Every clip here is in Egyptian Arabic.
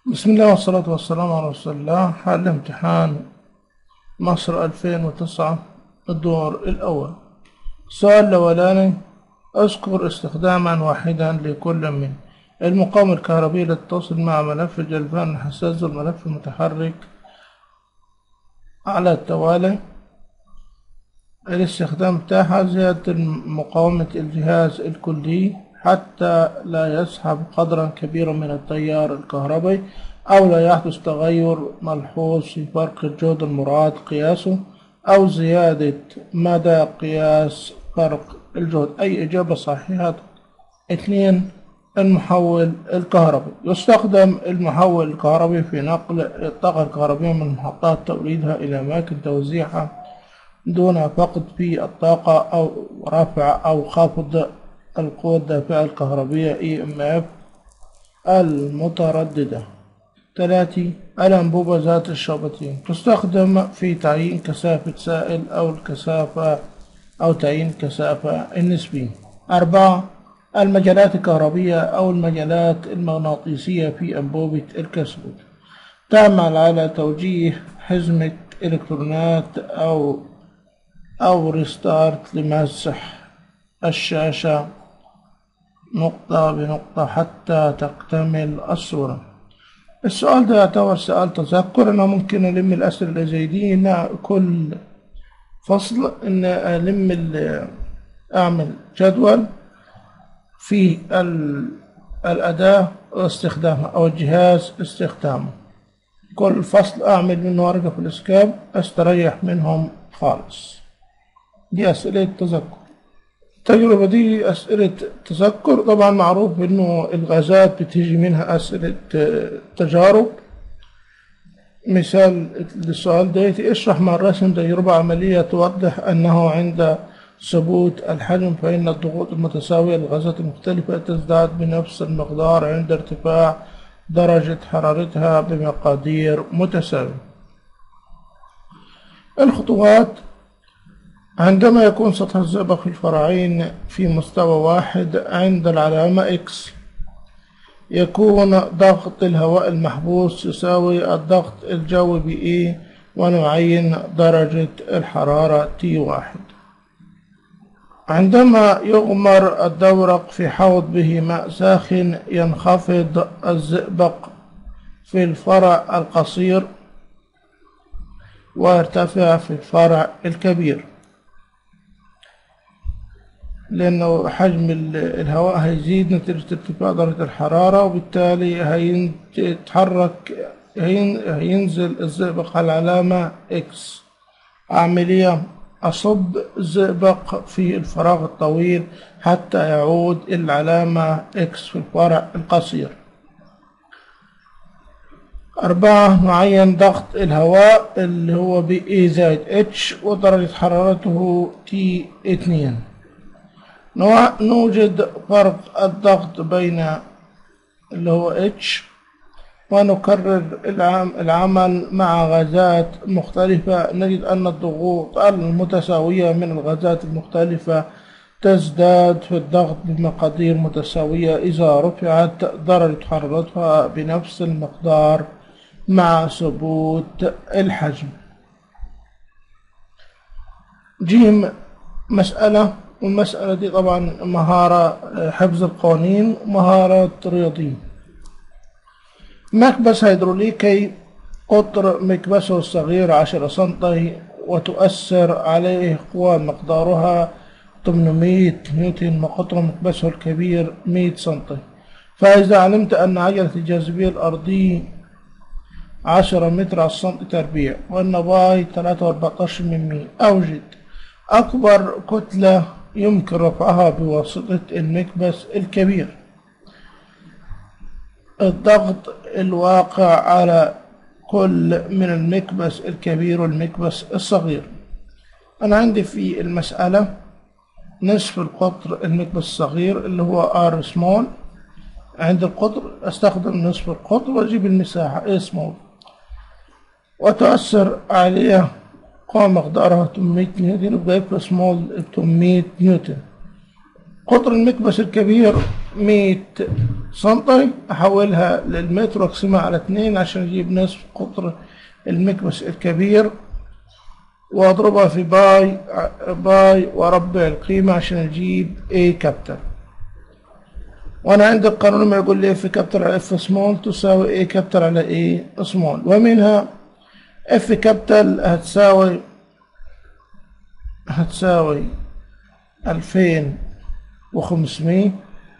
بسم الله والصلاة والسلام على رسول الله حل امتحان مصر 2009 الدور الأول السؤال الأولاني اذكر استخداما واحدا لكل من المقاومة الكهربية اللي تتصل مع ملف الجلفان الحساس والملف المتحرك على التوالي الاستخدام بتاعها زيادة مقاومة الجهاز الكلي حتى لا يسحب قدرا كبيرا من التيار الكهربي أو لا يحدث تغير ملحوظ في فرق الجهد المراد قياسه أو زيادة مدى قياس فرق الجهد أي إجابة صحيحة اثنين المحول الكهربي يستخدم المحول الكهربي في نقل الطاقة الكهربية من محطات توليدها إلى أماكن توزيعها دون فقد في الطاقة أو رفع أو خفض القوة الدافعة الكهربية EMF المترددة ثلاثة الأنبوبة ذات الشابتين تستخدم في تعيين كثافة سائل أو الكثافة أو تعيين الكثافة النسبية أربعة المجالات الكهربية أو المجالات المغناطيسية في أنبوبة الكسبوت تعمل على توجيه حزمة إلكترونات أو أو ريستارت لمسح الشاشة نقطة بنقطة حتى تكتمل الصورة السؤال ده يعتبر سؤال تذكر أنا ممكن ألم الأسئلة اللي زي دي إن كل فصل إن ألم ال- أعمل جدول في ال- الأداة واستخدامها أو الجهاز استخدامه كل فصل أعمل منه ورقة في الإسكاب أستريح منهم خالص دي أسئلة تذكر التجربة دي أسئلة تذكر طبعا معروف إنه الغازات بتيجي منها أسئلة آه، تجارب مثال للسؤال ده اشرح مع الرسم تجربة عملية توضح أنه عند ثبوت الحجم فإن الضغوط المتساوية للغازات المختلفة تزداد بنفس المقدار عند ارتفاع درجة حرارتها بمقادير متساوية الخطوات عندما يكون سطح الزئبق في الفرعين في مستوى واحد عند العلامة X يكون ضغط الهواء المحبوس يساوي الضغط الجوي ب E ونعين درجة الحرارة T1 عندما يغمر الدورق في حوض به ماء ساخن ينخفض الزئبق في الفرع القصير ويرتفع في الفرع الكبير لأنه حجم ال- الهواء هيزيد نتيجة ارتفاع درجة الحرارة وبالتالي هيتحرك هين- هينزل الزئبق على العلامة X عملية أصب الزئبق في الفراغ الطويل حتى يعود العلامة X في الفرع القصير أربعة نعين ضغط الهواء اللي هو ب E زائد H ودرجة حرارته T اتنين نوع- نوجد فرق الضغط بين اللي هو H ونكرر العم- العمل مع غازات مختلفة نجد أن الضغوط المتساوية من الغازات المختلفة تزداد في الضغط بمقادير متساوية إذا رفعت درجة حرارتها بنفس المقدار مع ثبوت الحجم جيم مسألة والمسألة دي طبعا مهارة آه، حفظ القوانين ومهارة رياضية مكبس هيدروليكي قطر مكبسه الصغير عشرة سنتي وتؤثر عليه قوى مقدارها 800 نيوتن وقطر مكبسه الكبير 100 سنتي فإذا علمت أن عجلة الجاذبية الأرضية 10 متر على السنتي تربيع وأن باي 3.14 من مية أوجد أكبر كتلة يمكن رفعها بواسطة المكبس الكبير الضغط الواقع على كل من المكبس الكبير والمكبس الصغير أنا عندي في المسألة نصف القطر المكبس الصغير اللي هو R small عند القطر استخدم نصف القطر واجيب المساحة A small وتؤثر عليه قوة مقدارها 800 نيوتن وبيبقى سمول 800 نيوتن قطر المكبس الكبير 100 سنتي أحولها للمتر وأقسمها على 2 عشان أجيب نصف قطر المكبس الكبير وأضربها في باي باي وأربع القيمة عشان أجيب A كابتل وأنا عندي القانون لما يقول لي F كابتل على F سمول تساوي A كابتل على A سمول ومنها F كابتل هتساوي هتساوي ألفين وخمسمية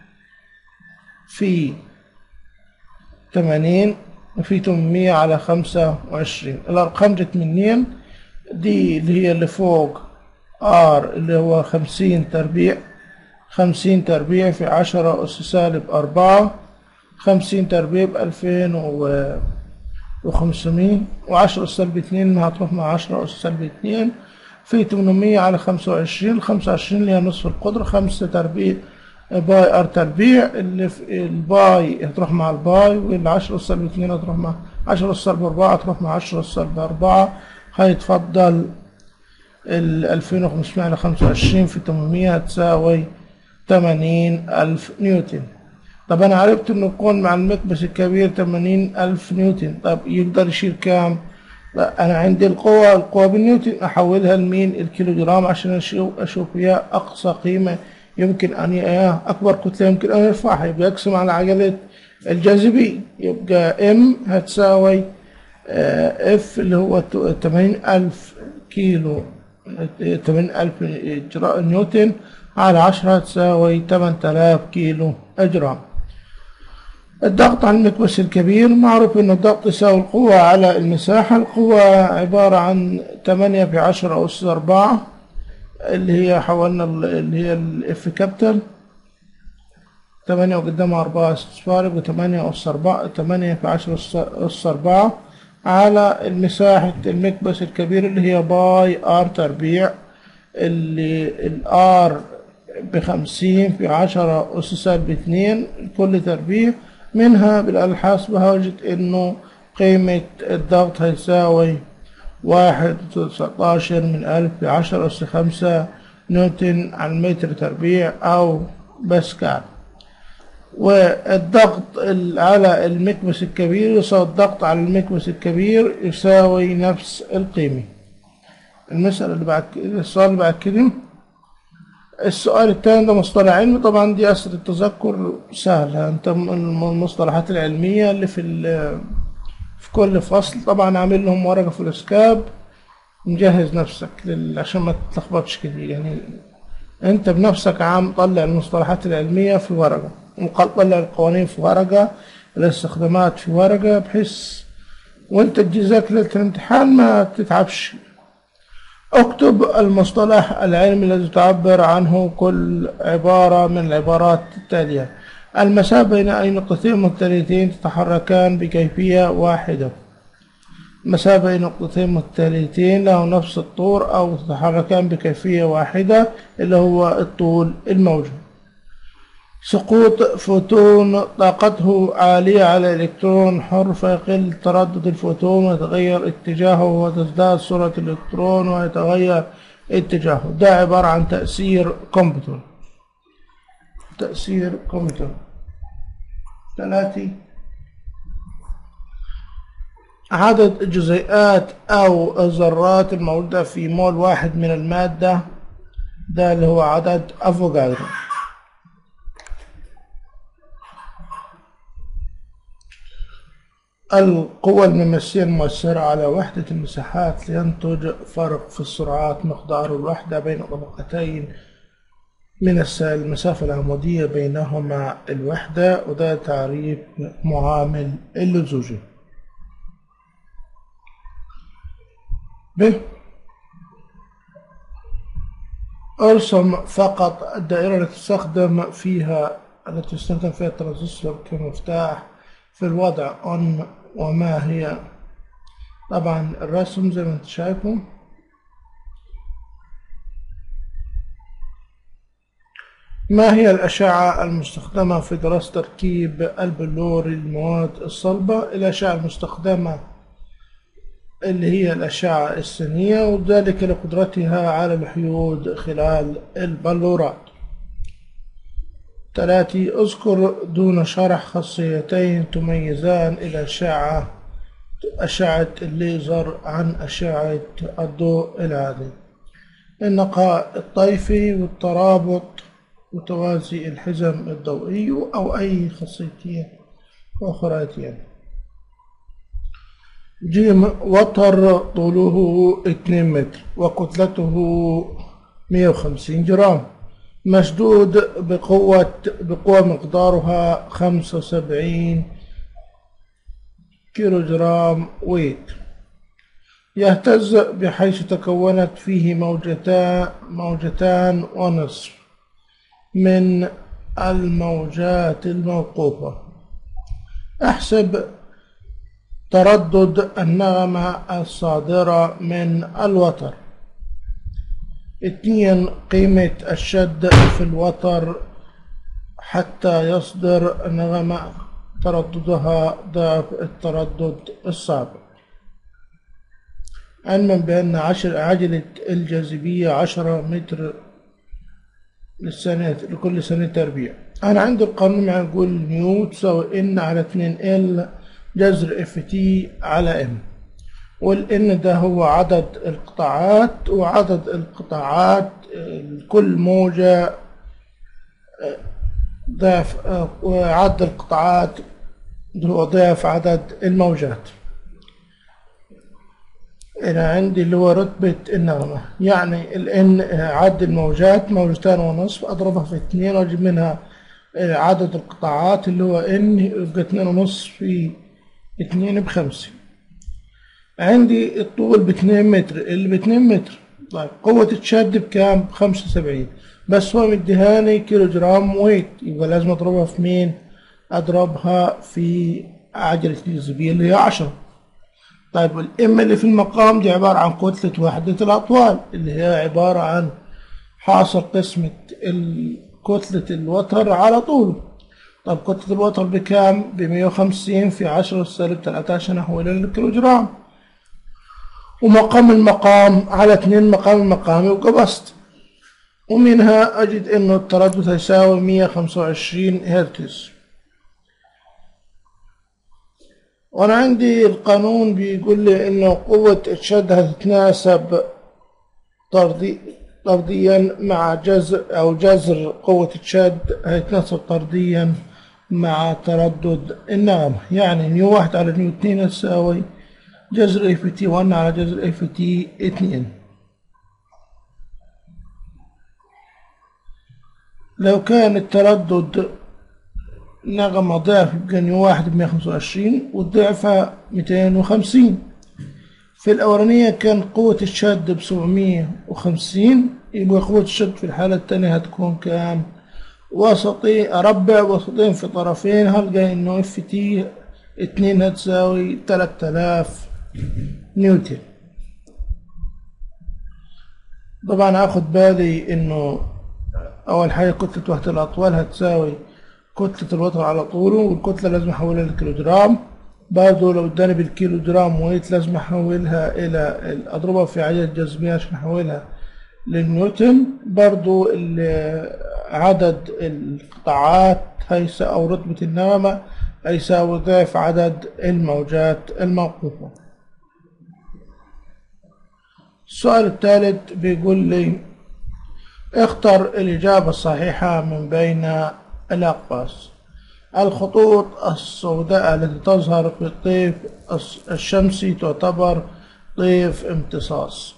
في تمانين في تمنمية على خمسة وعشرين الأرقام جت منين دي اللي هي اللي فوق ار اللي هو خمسين تربيع خمسين تربيع في عشرة أس سالب أربعة خمسين تربيع بألفين وخمسمية وعشرة أس سالب اتنين هتروح مع عشرة أس سالب اتنين في تمنمية على خمسة وعشرين خمسة وعشرين اللي هي نصف القدر خمسة تربيع باي ار تربيع اللي في الباي هتروح مع الباي والعشرة أس سالب اتنين هتروح مع عشرة أس سالب أربعة هتروح مع عشرة أس سالب أربعة هيتفضل ال 2500 على 25 في 800 هتساوي 80 ألف نيوتن طب أنا عرفت إنه يكون مع المكبس الكبير 80 ألف نيوتن طب يقدر يشيل كام؟ لا أنا عندي القوة القوة بالنيوتن أحولها لمين الكيلو جرام عشان أشوف أشوف إياه أقصى قيمة يمكن أن إياه أكبر كتلة يمكن أن يرفعها يبقى أقسم على عجلة الجاذبية يبقى إم هتساوي اف اللي هو 80000 كيلو 80000 نيوتن على 10 تساوي 8000 كيلو جرام الضغط على المكبس الكبير معروف ان الضغط يساوي القوة على المساحة القوة عبارة عن 8 في 10 أس 4 اللي هي حولنا اللي هي الاف كابيتال 8 وقدامها 4 اصفار يبقى 8 أس 4 8 في 10 أس 4 على مساحة المكبس الكبير اللي هي باي ار تربيع اللي الار بخمسين في عشرة أس سالب اتنين كل تربيع منها بالآلة الحاسبة هوجد إنه قيمة الضغط هيساوي واحد تسعتاشر من ألف في عشرة أس خمسة نيوتن على المتر تربيع أو باسكال والضغط على المكبس الكبير يساوي الضغط على المكبس الكبير يساوي نفس القيمة المسألة اللي بعد السؤال اللي بعد كده السؤال الثاني ده مصطلح علمي طبعا دي أسئلة التذكر سهلة انت المصطلحات العلمية اللي في في كل فصل طبعا عامل لهم ورقة في الاسكاب مجهز نفسك عشان ما تتلخبطش كتير يعني انت بنفسك عام طلع المصطلحات العلمية في ورقة وطلع القوانين في ورقة الاستخدامات في ورقة بحيث وانت تجيزك ليلة الامتحان ما تتعبش اكتب المصطلح العلمي الذي تعبر عنه كل عبارة من العبارات التالية المسافة بين أي نقطتين مختلفتين تتحركان بكيفية واحدة مسافة بين نقطتين مختلفتين له نفس الطول أو تتحركان بكيفية واحدة اللي هو الطول الموجود سقوط فوتون طاقته عالية على إلكترون حر فيقل تردد الفوتون ويتغير اتجاهه وتزداد سرعة الإلكترون ويتغير اتجاهه ده عبارة عن تأثير كمبيوتر تأثير كمبيوتر ثلاثة عدد الجزيئات أو الذرات الموجودة في مول واحد من المادة ده اللي هو عدد أفوغادرو القوى الممسية المؤثرة على وحدة المساحات لينتج فرق في السرعات مقدار الوحدة بين طبقتين من المسافة العمودية بينهما الوحدة وده تعريف معامل اللزوجي ب ارسم فقط الدائرة التي تستخدم فيها التي يستخدم فيها الترانزستور كمفتاح في الوضع on وما هي طبعا الرسم زي ما انت شايفه ما هي الأشعة المستخدمة في دراسة تركيب البلور للمواد الصلبة الأشعة المستخدمة اللي هي الأشعة السينية وذلك لقدرتها على الحيود خلال البلورات ثلاثة اذكر دون شرح خاصيتين تميزان الأشعة أشعة الليزر عن أشعة الضوء العادي النقاء الطيفي والترابط وتوازي الحزم الضوئي أو أي خاصيتين أخريتين جيم وتر طوله 2 متر وكتلته 150 جرام مشدود بقوة بقوة مقدارها 75 كيلو جرام ويت يهتز بحيث تكونت فيه موجتان موجتان ونصف من الموجات الموقوفة احسب تردد النغمة الصادرة من الوتر اثنين قيمة الشد في الوتر حتى يصدر نغمة ترددها ضعف التردد السابق علما بأن عشر عجلة الجاذبية عشرة متر للسنة لكل سنة تربيع أنا عندي القانون مع نقول نيو تساوي إن على اتنين ال جذر اف تي على ام والان ده هو عدد القطاعات وعدد القطاعات كل موجة ضعف وعدد القطاعات هو ضعف عدد الموجات أنا عندي اللي هو رتبة النغمة يعني الان عدد الموجات موجتان ونصف أضربها في اتنين وأجيب منها عدد القطاعات اللي هو ان يبقى اتنين ونصف في اتنين بخمسة عندي الطول باتنين متر اللي باتنين متر طيب قوة الشد بكام بخمسة وسبعين بس هو مديهاني كيلو جرام ويت يبقى لازم اضربها في مين اضربها في عجلة الجاذبية اللي هي عشرة طيب الام اللي في المقام دي عبارة عن كتلة وحدة الأطوال اللي هي عبارة عن حاصل قسمة كتلة الوتر على طوله طب كتلة الوتر بكام؟ بمية وخمسين في عشرة سالب تلاتة عشان أحولها للكيلوجرام ومقام المقام على اتنين مقام المقام يبقى بسط ومنها أجد إنه التردد هيساوي مية خمسة وعشرين هرتز وأنا عندي القانون بيقول لي إنه قوة الشد هتتناسب طردي طرديا مع جذر أو جذر قوة الشد هيتناسب طرديا مع تردد النغمة يعني نيو واحد على نيو اتنين تساوي جذر اف تي 1 على جذر اف تي 2 لو كان التردد نغمة ضعف يبقى نيو واحد بمية خمسة وعشرين والضعفة ميتين وخمسين في الأولانية كان قوة الشد بسبعمية وخمسين يبقى قوة الشد في الحالة التانية هتكون كام؟ وسطي أربع وسطين في طرفين هلقى إنه اف تي اتنين هتساوي تلات آلاف نيوتن طبعا هاخد بالي إنه أول حاجة كتلة وحدة الأطوال هتساوي كتلة الوتر على طوله والكتلة لازم أحولها لكيلوجرام برضه لو اداني بالكيلو جرام ويت لازم احولها الى اضربها في عجلة الجاذبية عشان احولها للنيوتن برضو عدد القطاعات هيس أو رتبة النغمة هيساوي ضعف عدد الموجات الموقوفة السؤال الثالث بيقول لي اختر الإجابة الصحيحة من بين الأقواس الخطوط السوداء التي تظهر في الطيف الشمسي تعتبر طيف امتصاص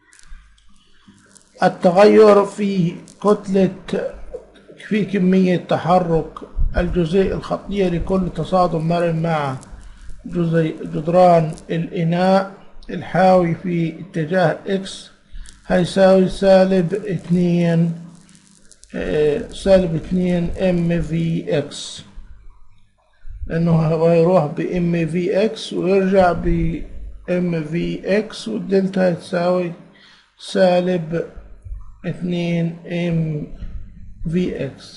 التغير في كتلة في كمية تحرك الجزيء الخطية لكل تصادم مرن مع جدران الإناء الحاوي في اتجاه إكس هيساوي سالب اتنين سالب اتنين ام في اكس لأنه هو هيروح ب ام في اكس ويرجع ب ام في اكس والدلتا هتساوي سالب اتنين ام في اكس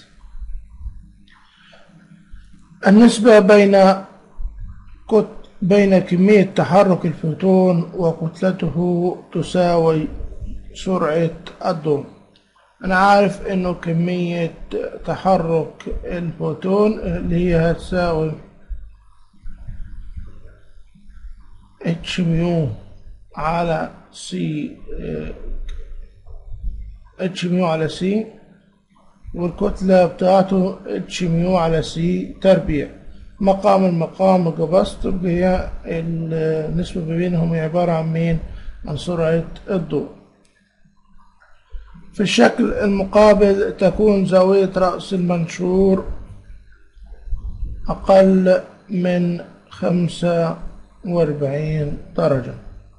النسبة بين كت بين كمية تحرك الفوتون وكتلته تساوي سرعة الضوء أنا عارف إنه كمية تحرك الفوتون اللي هي هتساوي اتش ميو على سي اتش ميو على سي والكتلة بتاعته اتش ميو على سي تربيع مقام المقام قبست هي النسبة بينهم هي عبارة عن مين عن سرعة الضوء في الشكل المقابل تكون زاوية رأس المنشور أقل من خمسة وأربعين درجة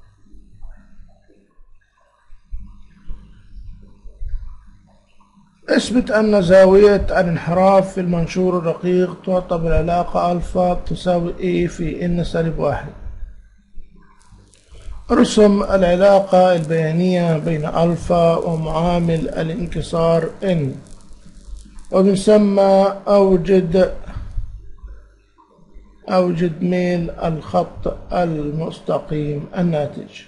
اثبت أن زاوية الانحراف في المنشور الرقيق تعطى بالعلاقة ألفا تساوي A في N سالب واحد ارسم العلاقة البيانية بين ألفا ومعامل الانكسار N وبنسمى أوجد أوجد ميل الخط المستقيم الناتج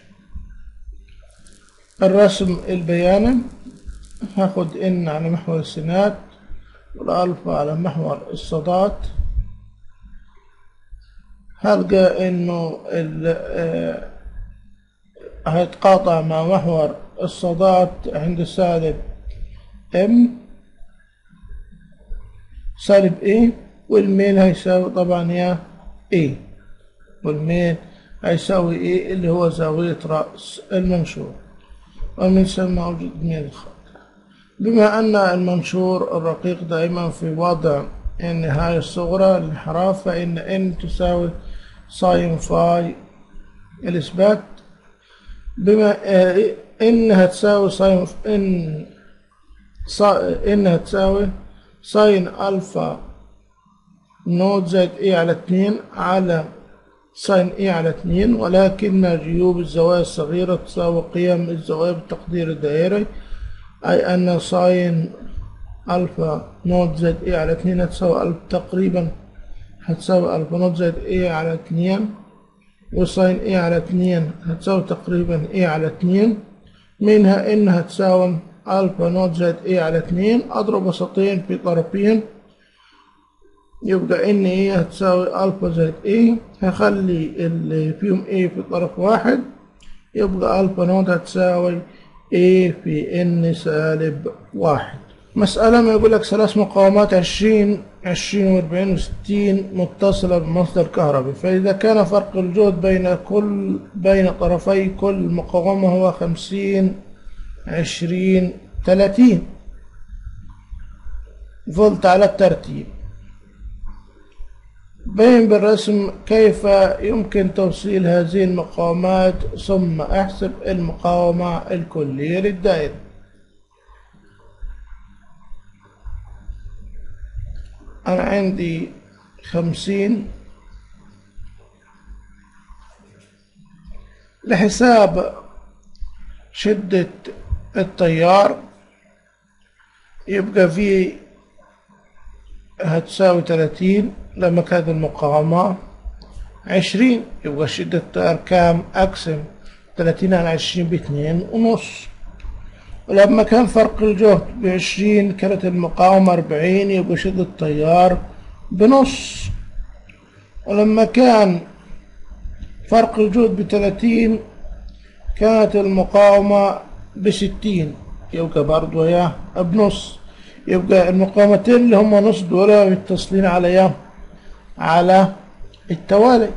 الرسم البياني هاخد ان على محور السينات والالفا على محور الصادات هلقى انه هيتقاطع مع محور الصادات عند سالب ام سالب ايه والميل هيساوي طبعا يا ايه والميل هيساوي ايه اللي هو زاوية رأس المنشور وبنسمى وجود ميل الخط بما أن المنشور الرقيق دائما في وضع النهاية الصغرى للانحراف فإن n تساوي ساين فاي الإثبات بما إنها تساوي ساين إن إنها تساوي ساين ألفا نوت زائد إيه على اتنين على ساين إيه على اتنين ولكن جيوب الزوايا الصغيرة تساوي قيم الزوايا بالتقدير الدائري أي أن ساين ألفا نوت زائد إيه على اتنين هتساوي ألف تقريبا هتساوي ألفا نوت زائد إيه على اتنين وساين إيه على اتنين هتساوي تقريبا إيه على اتنين منها إن هتساوي ألفا نوت زائد إيه على اتنين أضرب وسطين في طرفين يبقى إن إيه هتساوي ألفا زائد إيه هخلي اللي فيهم إيه في طرف واحد يبقى ألفا نوت هتساوي A في N سالب واحد مسألة ما يقول لك ثلاث مقاومات عشرين عشرين وأربعين وستين متصلة بمصدر كهربي فإذا كان فرق الجهد بين كل بين طرفي كل مقاومة هو خمسين عشرين تلاتين فولت على الترتيب بين بالرسم كيف يمكن توصيل هذه المقاومات ثم احسب المقاومة الكلية للدائرة أنا عندي خمسين لحساب شدة التيار يبقى في هتساوي تلاتين لما كانت المقاومة عشرين يبقى شدة التيار كام أقسم تلاتين على عشرين باتنين ونص ولما كان فرق الجهد بعشرين كانت المقاومة أربعين يبقى شدة التيار بنص ولما كان فرق الجهد بتلاتين كانت المقاومة بستين يبقى برضه هي بنص يبقى المقاومتين اللي هم نص دول متصلين على ايه على التوالي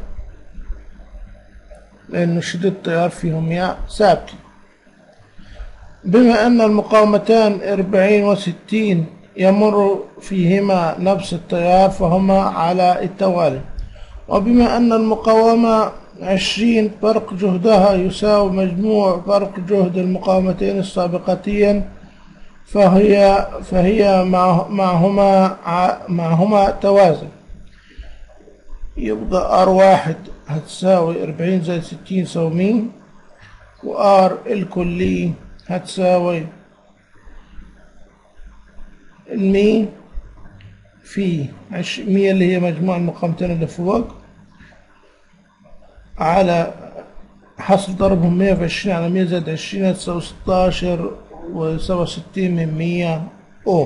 لأن شدة التيار فيهم يا ثابتة بما أن المقاومتان أربعين وستين يمر فيهما نفس التيار فهما على التوالي وبما أن المقاومة عشرين فرق جهدها يساوي مجموع فرق جهد المقاومتين السابقتين فهي فهي مع معهما معهما توازن يبقى ار واحد هتساوي أربعين زائد ستين يساوي مين وار الكلي هتساوي المي في عش مية اللي هي مجموع المقامتين اللي فوق على حصل ضربهم مية في عشرين على مية زائد عشرين هتساوي ستاشر وسبعة وستين من مية أوم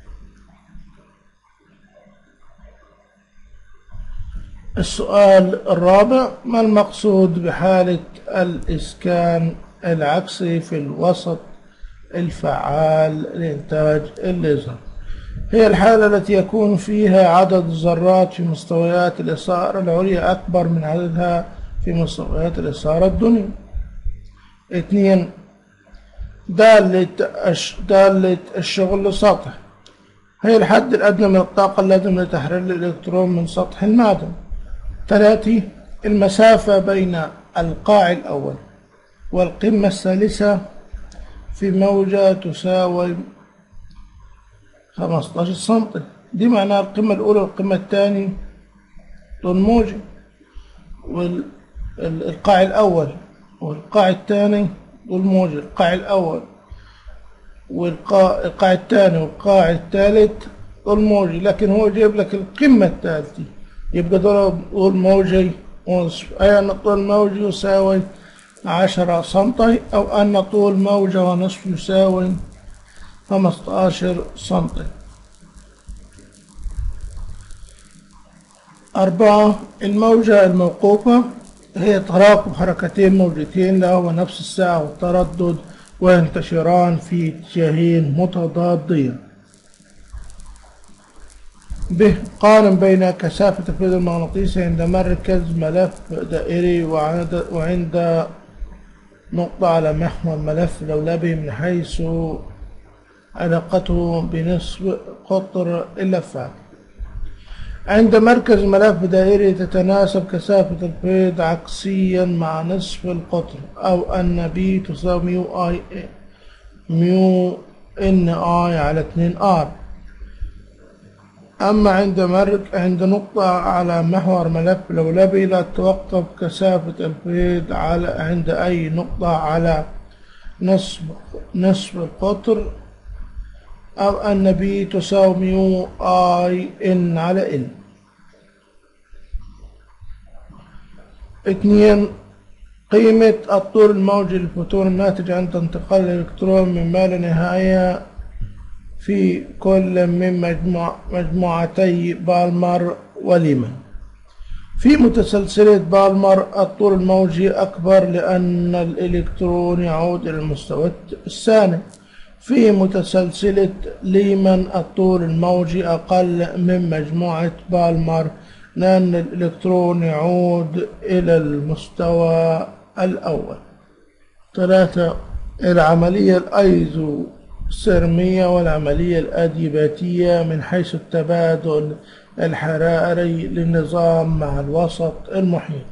السؤال الرابع ما المقصود بحالة الإسكان العكسي في الوسط الفعال لإنتاج الليزر هي الحالة التي يكون فيها عدد الذرات في مستويات الإثارة العليا أكبر من عددها في مستويات الإثارة الدنيا اثنين دالة الش- دالة الشغل لسطح هي الحد الأدنى من الطاقة اللازم لتحرير الإلكترون من سطح المعدن ثلاثة المسافة بين القاع الأول والقمة الثالثة في موجة تساوي 15 سنتي دي معناها القمة الأولى والقمة الثانية طول موجي والقاع الأول والقاع الثاني طول موجي القاع الأول والقاع القاع الثاني والقاع الثالث طول موجي لكن هو جايب لك القمة الثالثة يبقى دول طول موجي ونصف أي أن طول موجي يساوي عشرة سنتي أو أن طول موجة ونصف يساوي 15 سنتي أربعة الموجة الموقوفة هي تراكم حركتين موجتين لهما نفس الساعة والتردد وينتشران في اتجاهين متضادين ب قارن بين كثافة الفيض المغناطيسي عند مركز ملف دائري وعند, وعند نقطة على محور ملف لولبي من حيث علاقته بنصف قطر اللفات عند مركز ملف دائري تتناسب كثافة الفيض عكسيا مع نصف القطر أو أن بي تساوي ميو آي ميو إن آي على 2 آر أما عند مرك عند نقطة على محور ملف لولبي لا تتوقف كثافة الفيض على عند أي نقطة على نصف نصف القطر أو أن بي تساوي ميو آي إن على إن اثنين قيمة الطول الموجي للفوتون الناتج عند انتقال الإلكترون من ما لا نهاية في كل من مجموع مجموعتي بالمر وليمان في متسلسلة بالمر الطول الموجي أكبر لأن الإلكترون يعود إلى المستوى الثاني في متسلسلة ليمان الطول الموجي أقل من مجموعة بالمر لأن الإلكترون يعود إلى المستوى الأول ثلاثة العملية الأيزو السرمية والعملية الأديباتية من حيث التبادل الحراري للنظام مع الوسط المحيط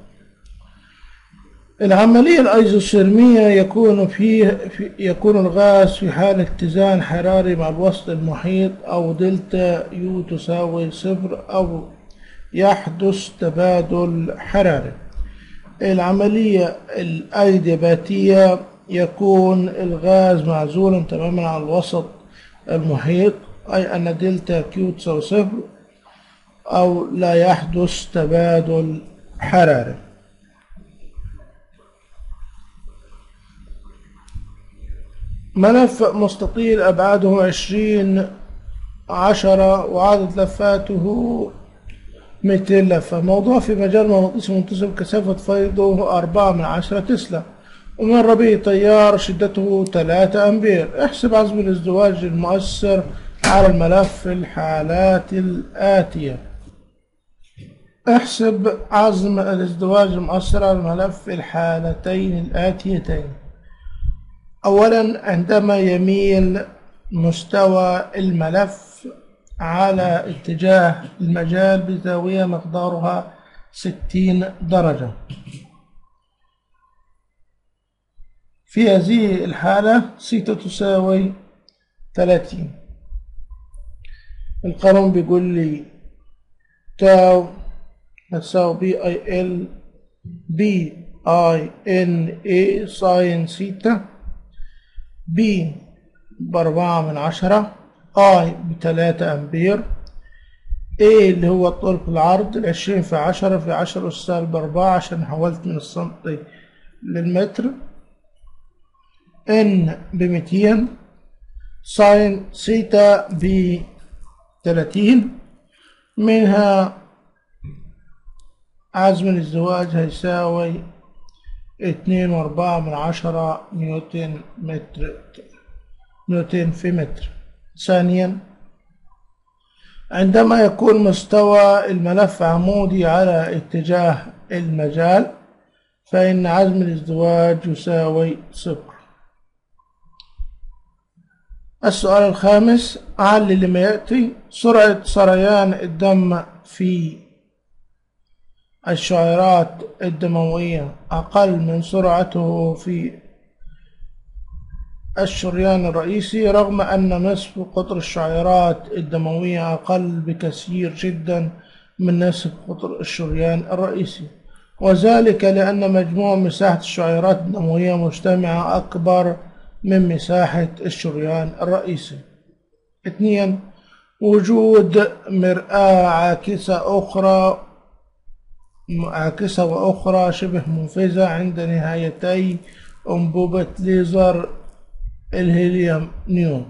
العملية الأيزوثيرمية يكون فيه في يكون الغاز في حال اتزان حراري مع الوسط المحيط أو دلتا يو تساوي صفر أو يحدث تبادل حراري العملية الأيديباتية يكون الغاز معزولا تماما عن الوسط المحيط أي أن دلتا كيو تساوي صفر أو لا يحدث تبادل حراري ملف مستطيل أبعاده عشرين عشرة وعدد لفاته 200 لفة موضوع في مجال مغناطيسي منتسب كثافة فيضه أربعة من عشرة تسلا ومر به تيار شدته 3 أمبير احسب عزم الازدواج المؤثر على الملف في الحالات الآتية احسب عزم الازدواج المؤثر على الملف في الحالتين الآتيتين أولا عندما يميل مستوى الملف على اتجاه المجال بزاوية مقدارها 60 درجة في هذه الحالة سيتا تساوي 30 القانون بيقول لي تاو تساوي بي اي ال بي اي ان اي ساين سيتا بي بأربعة من عشرة اي بتلاتة امبير A اللي هو الطول في العرض العشرين في عشرة في عشرة أس سالب أربعة عشان حولت من السنتي للمتر N بميتين ساين سيتا ب 30 منها عزم الازدواج هيساوي اتنين واربعة من عشرة نيوتن متر نيوتن في متر ثانيا عندما يكون مستوى الملف عمودي على اتجاه المجال فإن عزم الازدواج يساوي صفر السؤال الخامس علل لما يأتي سرعة سريان الدم في الشعيرات الدموية أقل من سرعته في الشريان الرئيسي رغم أن نصف قطر الشعيرات الدموية أقل بكثير جدا من نصف قطر الشريان الرئيسي وذلك لأن مجموع مساحة الشعيرات الدموية مجتمعة أكبر من مساحة الشريان الرئيسي اثنين وجود مرآة عاكسة أخرى عاكسة وأخرى شبه منفذة عند نهايتي أنبوبة ليزر الهيليوم نيون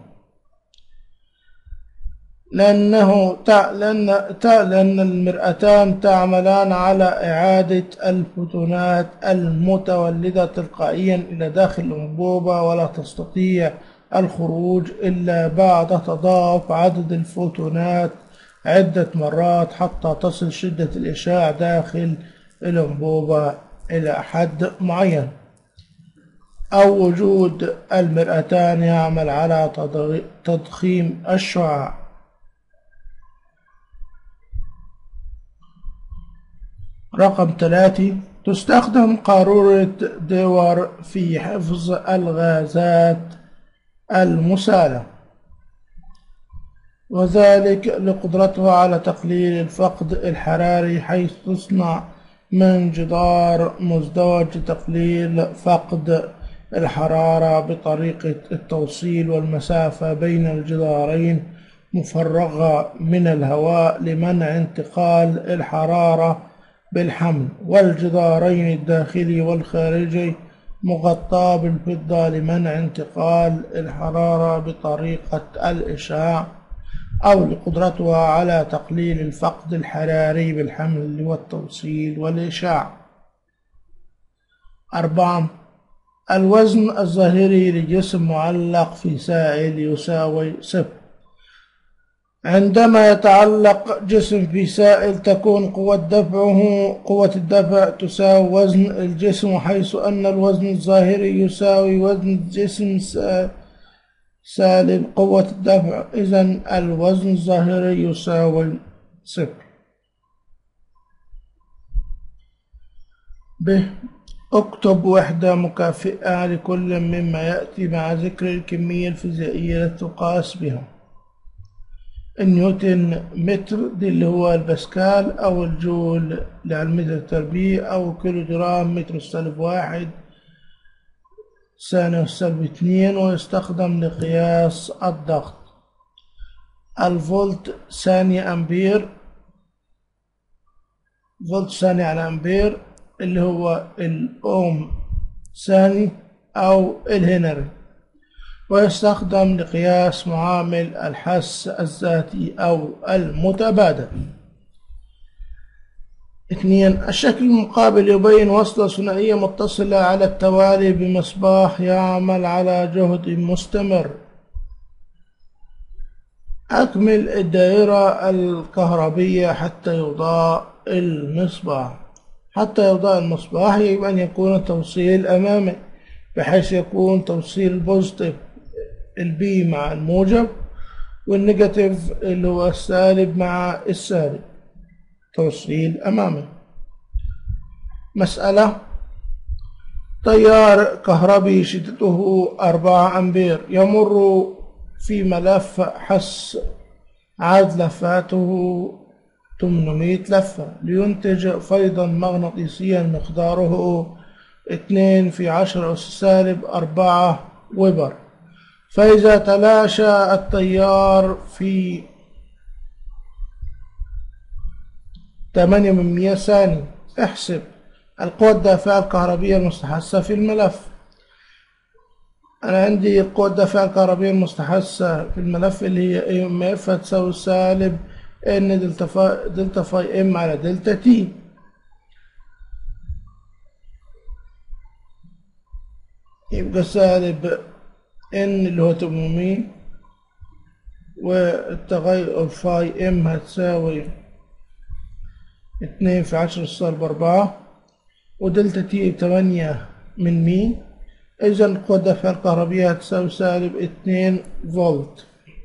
لأنه تع... لأن... تع... لأن المرأتان تعملان على إعادة الفوتونات المتولدة تلقائيا إلى داخل الأنبوبة ولا تستطيع الخروج إلا بعد تضاعف عدد الفوتونات عدة مرات حتى تصل شدة الإشعاع داخل الأنبوبة إلى حد معين أو وجود المرأتان يعمل على تضخيم الشعاع رقم ثلاثة تستخدم قارورة ديور في حفظ الغازات المسالة وذلك لقدرتها على تقليل الفقد الحراري حيث تصنع من جدار مزدوج لتقليل فقد الحرارة بطريقة التوصيل والمسافة بين الجدارين مفرغة من الهواء لمنع انتقال الحرارة بالحمل والجدارين الداخلي والخارجي مغطاة بالفضة لمنع انتقال الحرارة بطريقة الإشعاع أو لقدرتها على تقليل الفقد الحراري بالحمل والتوصيل والإشعاع أربعة الوزن الظاهري لجسم معلق في سائل يساوي صفر عندما يتعلق جسم في سائل تكون قوة دفعه قوة الدفع تساوي وزن الجسم حيث أن الوزن الظاهري يساوي وزن الجسم سالب قوة الدفع إذا الوزن الظاهري يساوي صفر ب اكتب وحدة مكافئة لكل مما يأتي مع ذكر الكمية الفيزيائية التي تقاس بها النيوتن متر دي اللي هو الباسكال أو الجول للمتر التربيع أو كيلو جرام متر سالب واحد ثانية سالب اثنين ويستخدم لقياس الضغط الفولت ثانية أمبير فولت ثانية على أمبير اللي هو الأوم ثاني أو الهنري ويستخدم لقياس معامل الحس الذاتي أو المتبادل اثنين الشكل المقابل يبين وصلة ثنائية متصلة على التوالي بمصباح يعمل على جهد مستمر أكمل الدائرة الكهربية حتى يضاء المصباح حتى يضاء المصباح يجب أن يكون التوصيل أمامي بحيث يكون توصيل بوزيتيف البي مع الموجب والنيجاتيف اللي هو السالب مع السالب توصيل أمامي مسألة تيار كهربي شدته أربعة أمبير يمر في ملف حس عدد لفاته 800 لفة لينتج فيضا مغناطيسيا مقداره 2 في 10 أس سالب 4 ويبر فإذا تلاشى التيار في 8 من 100 ثانية احسب القوة الدافعة الكهربية المستحثة في الملف أنا عندي قوة الدفع الكهربية المستحثة في الملف اللي هي اي ام اف هتساوي سالب ان دلتا فاي دلتا فاي ام على دلتا تي يبقى سالب ان اللي هو 800 والتغير فاي ام هتساوي اتنين في عشرة سالب أربعة ودلتا تي تمانية من مي إذا قوة الدفع الكهربية هتساوي سالب اتنين فولت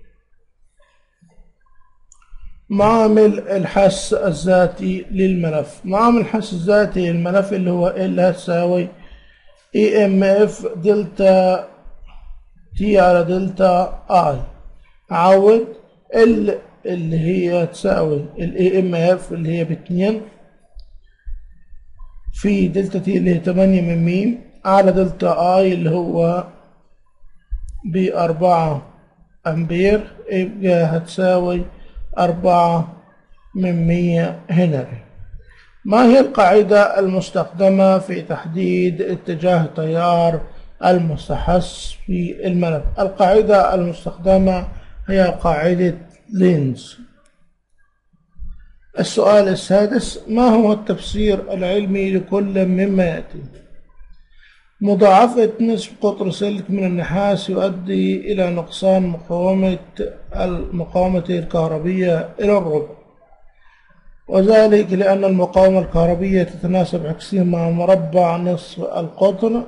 معامل الحس الذاتي للملف معامل الحس الذاتي للملف اللي هو ال هتساوي اي ام اف دلتا تي على دلتا اي عوض ال اللي هي تساوي الاي ام اف اللي هي باتنين في دلتا تي اللي هي تمانية من ميم على دلتا اي اللي هو بأربعة أمبير يبقى هتساوي أربعة من مية هنري ما هي القاعدة المستخدمة في تحديد اتجاه التيار المستحث في الملف القاعدة المستخدمة هي قاعدة لينز السؤال السادس ما هو التفسير العلمي لكل مما يأتي مضاعفة نصف قطر سلك من النحاس يؤدي إلى نقصان مقاومة المقاومة الكهربية إلى الربع وذلك لأن المقاومة الكهربية تتناسب عكسيا مع مربع نصف القطر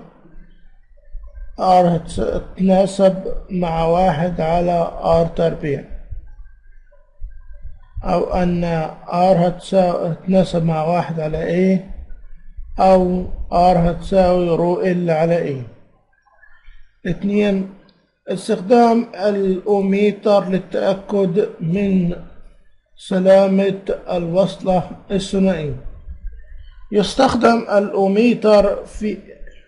R تتناسب مع واحد على R تربيع أو أن R هتتناسب مع واحد على A أو R هتساوي رو ال على A اثنين استخدام الأوميتر للتأكد من سلامة الوصلة الثنائية يستخدم الأوميتر في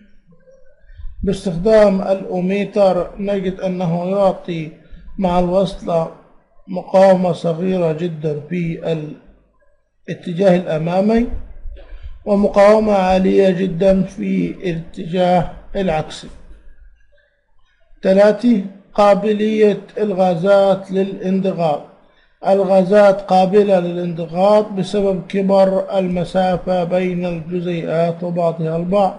باستخدام الأوميتر نجد أنه يعطي مع الوصلة مقاومة صغيرة جدا في الاتجاه الأمامي ومقاومة عالية جدا في الاتجاه العكسي ثلاثة قابلية الغازات للانضغاط الغازات قابلة للانضغاط بسبب كبر المسافة بين الجزيئات وبعضها البعض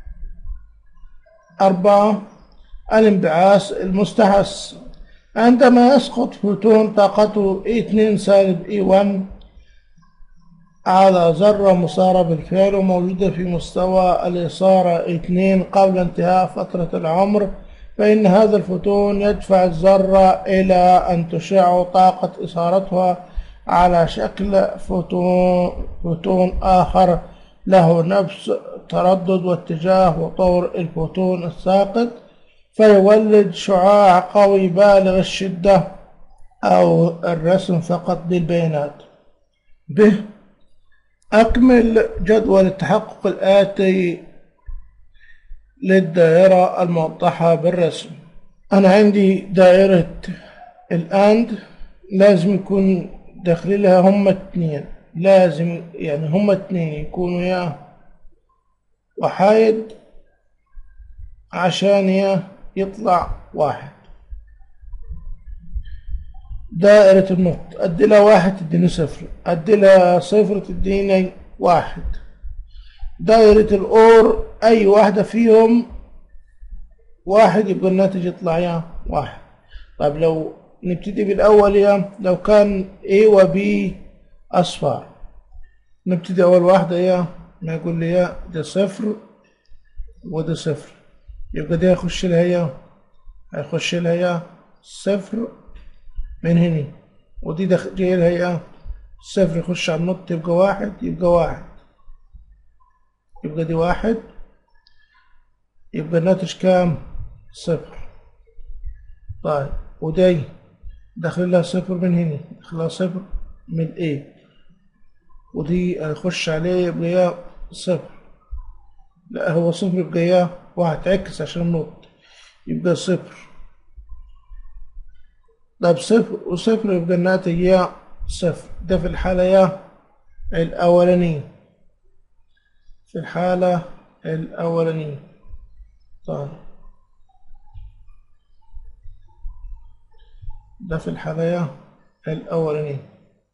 أربعة الانبعاث المستحث عندما يسقط فوتون طاقته E2 سالب E1 على ذرة مسارة بالفعل وموجودة في مستوى الإثارة 2 قبل انتهاء فترة العمر فإن هذا الفوتون يدفع الذرة إلى أن تشع طاقة إثارتها على شكل فوتون, فوتون آخر له نفس تردد واتجاه وطور الفوتون الساقط فيولد شعاع قوي بالغ الشدة أو الرسم فقط للبيانات به أكمل جدول التحقق الآتي للدائرة الموضحة بالرسم أنا عندي دائرة الأند لازم يكون داخلها هم اتنين لازم يعني هم اتنين يكونوا يا وحايد عشان يا يطلع واحد دائرة النقط أدي لها واحد تديني صفر أدي لها صفر تديني واحد دائرة الأور أي واحدة فيهم واحد يبقى الناتج يطلع يا واحد طيب لو نبتدي بالأول يا لو كان A و B أصفار نبتدي أول واحدة يا ما يقول لي يا ده صفر وده صفر يبقى ده يخش لها يا هيخش لها يا صفر من هنا ودي دخل جاي لها يا صفر يخش على النط يبقى واحد يبقى واحد يبقى دي واحد يبقى الناتج كام صفر طيب ودي داخل لها صفر من هنا داخل لها صفر من A ودي هيخش عليه يبقى يا صفر لا هو صفر يبقى يا واحد عكس عشان النط يبقى صفر طيب صفر وصفر يبقى الناتج يا صفر ده في الحالة يا الأولانية في الحالة الأولانية طيب ده في الحالة الأولانية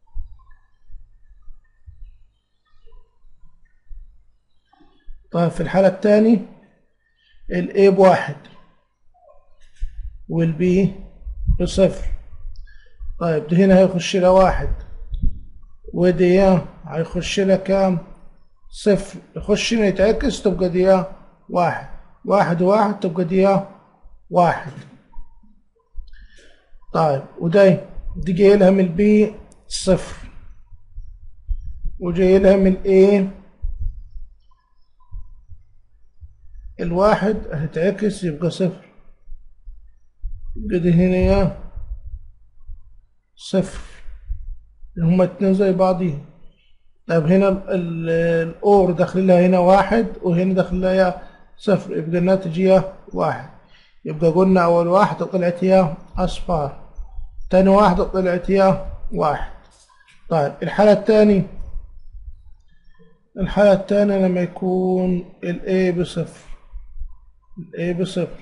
طيب في الحالة الثانية ال A بواحد وال B بصفر طيب ده هنا هيخش لها واحد ودي هيخش لها كام صفر يخش هنا يتعكس تبقى دي واحد واحد وواحد تبقى دي واحد طيب ودي دي جاي لها من البي صفر وجاي لها من الايه الواحد هتعكس يبقى صفر يبقى دي هنا يا صفر هما اتنين زي بعضيهم طيب هنا ال- الأور داخل لها هنا واحد وهنا داخل لها صفر يبقى الناتج هي واحد يبقى قلنا أول واحدة طلعت هي أصفار تاني واحدة طلعت هي واحد طيب الحالة الثانية الحالة الثانية لما يكون ال A بصفر ال A بصفر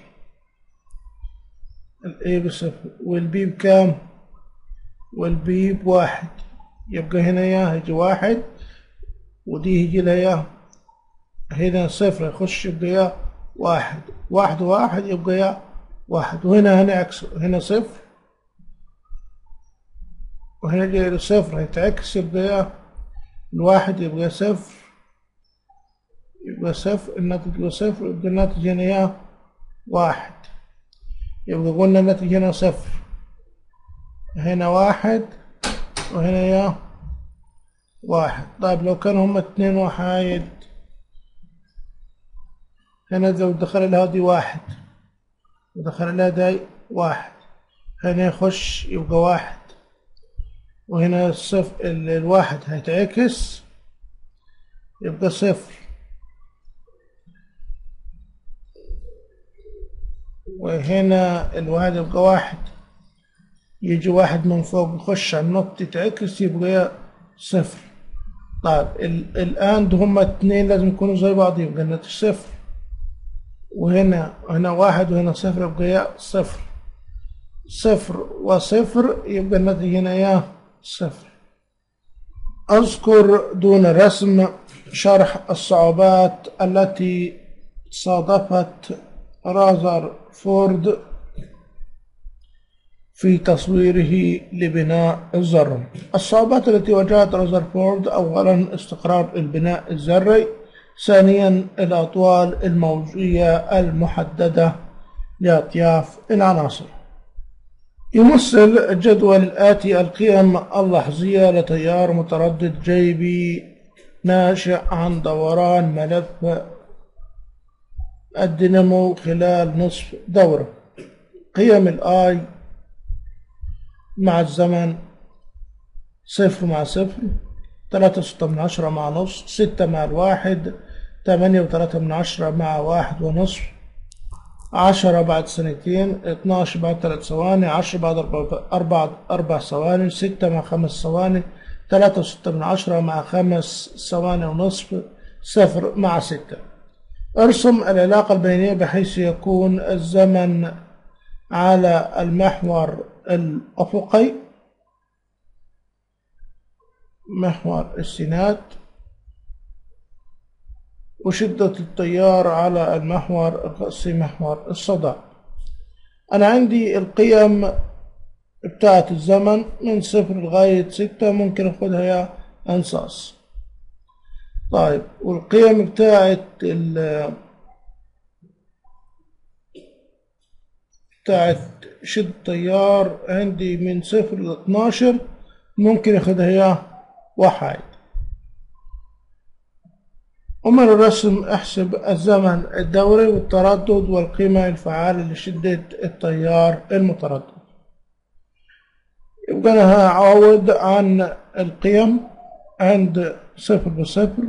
ال A بصفر وال B بكام وال B بواحد يبقى هنا يا هيجي واحد ودي يجي لها يا هنا صفر يخش يبقى يا واحد واحد واحد يبقى يا واحد وهنا هنعكس هنا صفر وهنا جاي صفر هيتعكس يبقى يا الواحد يبقى صفر يبقى صفر الناتج يبقى صفر يبقى الناتج هنا يا واحد يبقى قلنا الناتج هنا صفر هنا واحد وهنا يا واحد طيب لو كانوا هما اتنين وحايد هنا لو دخل لها دي واحد ودخل لها دي واحد هنا يخش يبقى واحد وهنا الصفر ال- الواحد هيتعكس يبقى صفر وهنا الواحد يبقى واحد يجي واحد من فوق يخش على النقط يتعكس يبقى صفر طيب ال- الآن ده هما اتنين لازم يكونوا زي بعض يبقى الناتج صفر وهنا هنا واحد وهنا صفر يبقى يا صفر صفر وصفر يبقى الناتج هنا يا صفر أذكر دون رسم شرح الصعوبات التي صادفت رازر فورد في تصويره لبناء الذرة الصعوبات التي واجهت رذرفورد أولا استقرار البناء الذري ثانيا الأطوال الموجية المحددة لأطياف العناصر يمثل الجدول الآتي القيم اللحظية لتيار متردد جيبي ناشئ عن دوران ملف الدينامو خلال نصف دورة قيم الآي مع الزمن صفر مع صفر تلاتة ستة من عشرة مع نص ستة مع الواحد تمانية وتلاتة من عشرة مع واحد ونصف عشرة بعد سنتين اتناشر بعد ثلاث ثواني عشرة بعد أربع أربع أربع ثواني ستة مع خمس ثواني تلاتة وستة من عشرة مع خمس ثواني ونصف صفر مع ستة ارسم العلاقة البينية بحيث يكون الزمن على المحور الأفقي محور السينات وشدة التيار على المحور الرأسي محور الصدى أنا عندي القيم بتاعة الزمن من صفر لغاية ستة ممكن أخدها يا أنصاص طيب والقيم بتاعة ال بتاعت شد تيار عندي من صفر ل 12 ممكن اخدها هي واحد ومن الرسم احسب الزمن الدوري والتردد والقيمة الفعالة لشدة التيار المتردد يبقى أنا هعوض عن القيم عند صفر بصفر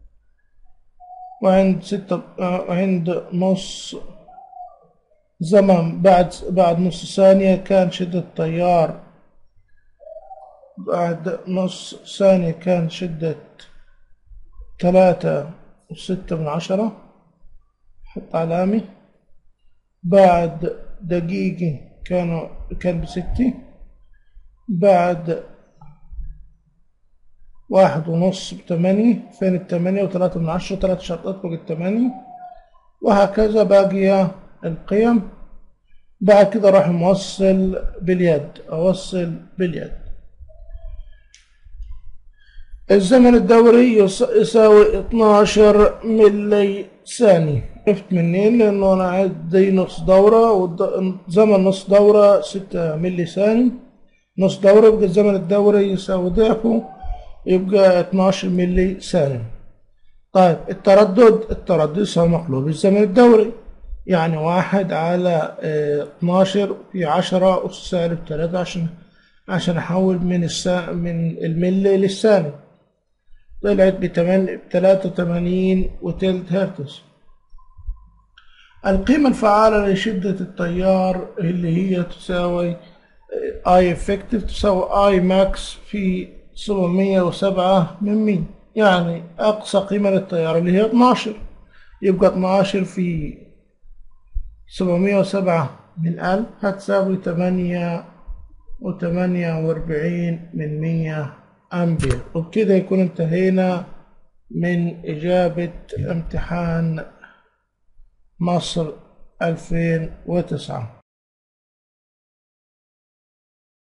وعند ستة وعند نص زمن بعد بعد نص ثانية كان شدة التيار بعد نص ثانية كان شدة ثلاثة وستة من عشرة حط علامة بعد دقيقة كانوا كان بستة بعد واحد ونص بتمانية فين التمانية وتلاتة من عشرة تلات شرطات فوق التمانية وهكذا باقية القيم بعد كده راح موصل باليد أوصل باليد الزمن الدوري يس- يساوي 12 ملي ثانية عرفت منين لأنه أنا عندي نص دورة وزمن نص دورة 6 ملي ثانية نص دورة يبقى الزمن الدوري يساوي ضعفه يبقى 12 ملي ثانية طيب التردد التردد يساوي مقلوب الزمن الدوري يعني واحد على اه 12 في 10 أس سالب 3 عشان عشان أحول من السا من الملي للثانية طلعت بتلاتة وتمانين وتلت هرتز القيمة الفعالة لشدة التيار اللي هي تساوي اي افكتيف تساوي اي ماكس في سبعمية وسبعة من مية يعني أقصى قيمة للتيار اللي هي 12 يبقى 12 في سبعمية وسبعة من ألف هتساوي تمانية وتمانية وأربعين من مية أمبير وبكده يكون انتهينا من إجابة امتحان مصر 2009